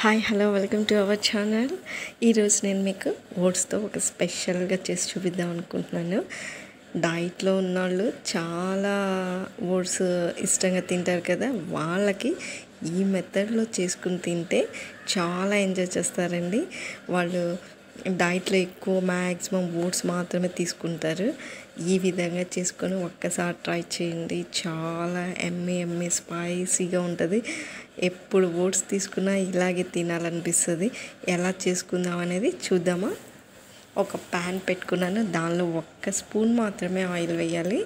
hi hello welcome to our channel ఈరోజు నేను మీకు ఓట్స్తో ఒక స్పెషల్గా చేసి చూపిద్దాం అనుకుంటున్నాను డైట్లో ఉన్నవాళ్ళు చాలా ఓట్స్ ఇష్టంగా తింటారు కదా వాళ్ళకి ఈ మెథడ్లో చేసుకుని తింటే చాలా ఎంజాయ్ చేస్తారండి వాళ్ళు డైట్లో ఎక్కువ మ్యాక్సిమం ఓట్స్ మాత్రమే తీసుకుంటారు ఈ విధంగా చేసుకొని ఒక్కసారి ట్రై చేయండి చాలా ఎమ్మి ఎమ్మి స్పైసీగా ఉంటుంది ఎప్పుడు ఓట్స్ తీసుకున్నా ఇలాగే తినాలనిపిస్తుంది ఎలా చేసుకుందాం అనేది చూద్దామా ఒక ప్యాన్ పెట్టుకున్నాను దానిలో ఒక్క స్పూన్ మాత్రమే ఆయిల్ వేయాలి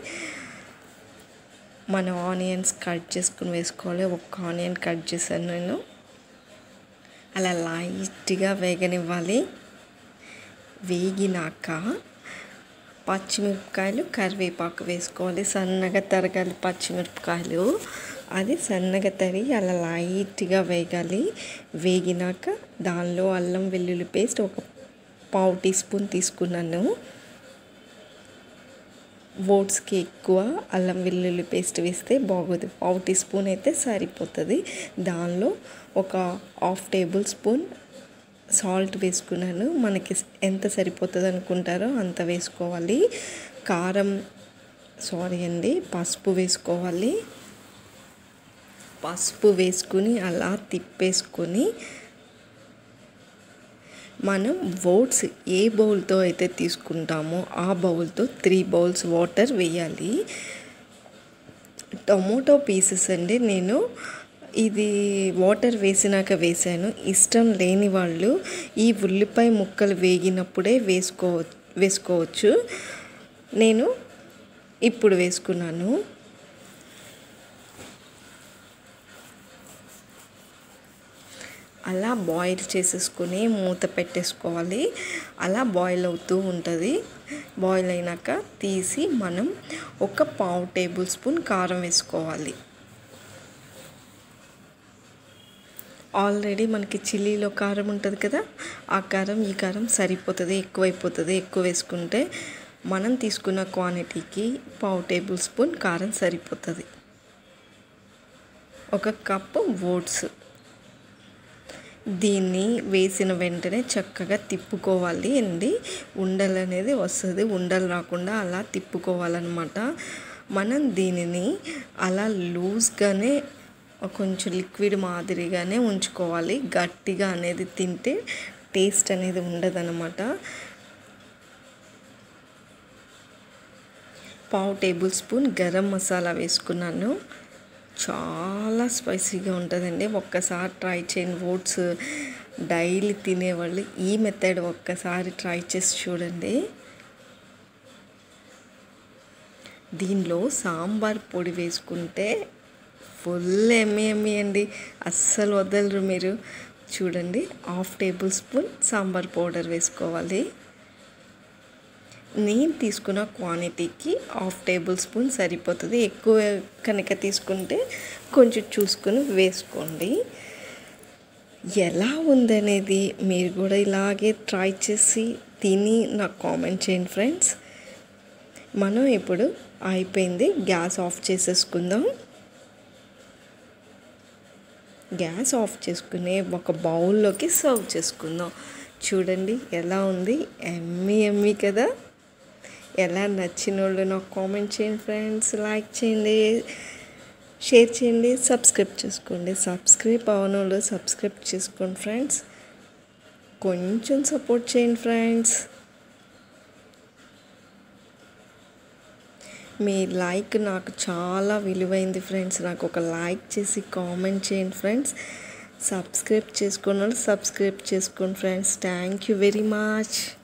మన ఆనియన్స్ కట్ చేసుకుని వేసుకోవాలి ఒక్క ఆనియన్ కట్ చేశాను నేను అలా లైట్గా వేగనివ్వాలి వేగినాక పచ్చిమిరపకాయలు కరివేపాకు వేసుకోవాలి సన్నగా తరగాలి పచ్చిమిరపకాయలు అది సన్నగా తరిగి అలా లైట్గా వేగాలి వేగినాక దానిలో అల్లం వెల్లుల్లి పేస్ట్ ఒక పావు టీ స్పూన్ తీసుకున్నాను ఓట్స్కి ఎక్కువ అల్లం వెల్లుల్లి పేస్ట్ వేస్తే బాగోదు పావు టీ స్పూన్ అయితే సరిపోతుంది దానిలో ఒక హాఫ్ టేబుల్ స్పూన్ సాల్ట్ వేసుకున్నాను మనకి ఎంత సరిపోతుంది అనుకుంటారో అంత వేసుకోవాలి కారం సారీ అండి పసుపు వేసుకోవాలి పసుపు వేసుకుని అలా తిప్పేసుకొని మనం ఓట్స్ ఏ బౌల్తో అయితే తీసుకుంటామో ఆ బౌల్తో త్రీ బౌల్స్ వాటర్ వేయాలి టొమాటో పీసెస్ అండి నేను ఇది వాటర్ వేసినాక వేసాను ఇష్టం లేని వాళ్ళు ఈ ఉల్లిపాయ ముక్కలు వేగినప్పుడే వేసుకో వేసుకోవచ్చు నేను ఇప్పుడు వేసుకున్నాను అలా బాయిల్ చేసేసుకొని మూత పెట్టేసుకోవాలి అలా బాయిల్ అవుతూ ఉంటుంది బాయిల్ అయినాక తీసి మనం ఒక పావు టేబుల్ స్పూన్ కారం వేసుకోవాలి ఆల్రెడీ మనకి చిల్లీలో కారం ఉంటుంది కదా ఆ కారం ఈ కారం సరిపోతుంది ఎక్కువైపోతుంది ఎక్కువ వేసుకుంటే మనం తీసుకున్న క్వాంటిటీకి పావు టేబుల్ స్పూన్ కారం సరిపోతుంది ఒక కప్పు ఓట్స్ దీన్ని వేసిన వెంటనే చక్కగా తిప్పుకోవాలి అండి ఉండలు అనేది వస్తుంది ఉండలు రాకుండా అలా తిప్పుకోవాలన్నమాట మనం దీనిని అలా లూజ్గానే కొంచెం లిక్విడ్ మాదిరిగానే ఉంచుకోవాలి గట్టిగా అనేది తింటే టేస్ట్ అనేది ఉండదన్నమాట పావు టేబుల్ స్పూన్ గరం మసాలా వేసుకున్నాను చాలా స్పైసీగా ఉంటుందండి ఒక్కసారి ట్రై చేయండి ఓట్స్ డైలీ తినేవాళ్ళు ఈ మెథడ్ ఒక్కసారి ట్రై చేసి చూడండి దీనిలో సాంబార్ పొడి వేసుకుంటే ఫుల్ ఎమ్మి ఎమ్మి అండి అస్సలు వదలరు మీరు చూడండి half table spoon sambar powder వేసుకోవాలి నేను తీసుకున్న క్వాంటిటీకి హాఫ్ టేబుల్ స్పూన్ సరిపోతుంది ఎక్కువ కనుక తీసుకుంటే కొంచెం చూసుకొని వేసుకోండి ఎలా ఉందనేది మీరు కూడా ఇలాగే ట్రై చేసి తిని నాకు కామెంట్ చేయండి ఫ్రెండ్స్ మనం ఇప్పుడు అయిపోయింది గ్యాస్ ఆఫ్ చేసేసుకుందాం గ్యాస్ ఆఫ్ చేసుకుని ఒక బౌల్లోకి సర్వ్ చేసుకుందాం చూడండి ఎలా ఉంది ఎమ్మి ఎమ్మి కదా ఎలా నచ్చిన వాళ్ళు నాకు కామెంట్ చేయండి ఫ్రెండ్స్ లైక్ చేయండి షేర్ చేయండి సబ్స్క్రైబ్ చేసుకోండి సబ్స్క్రైబ్ అవ్వని వాళ్ళు సబ్స్క్రైబ్ చేసుకోండి ఫ్రెండ్స్ కొంచెం సపోర్ట్ చేయండి ఫ్రెండ్స్ మీ లైక్ నాకు చాలా విలువైంది ఫ్రెండ్స్ నాకు ఒక లైక్ చేసి కామెంట్ చేయండి ఫ్రెండ్స్ సబ్స్క్రైబ్ చేసుకున్న వాళ్ళు సబ్స్క్రైబ్ చేసుకోండి friends thank you very much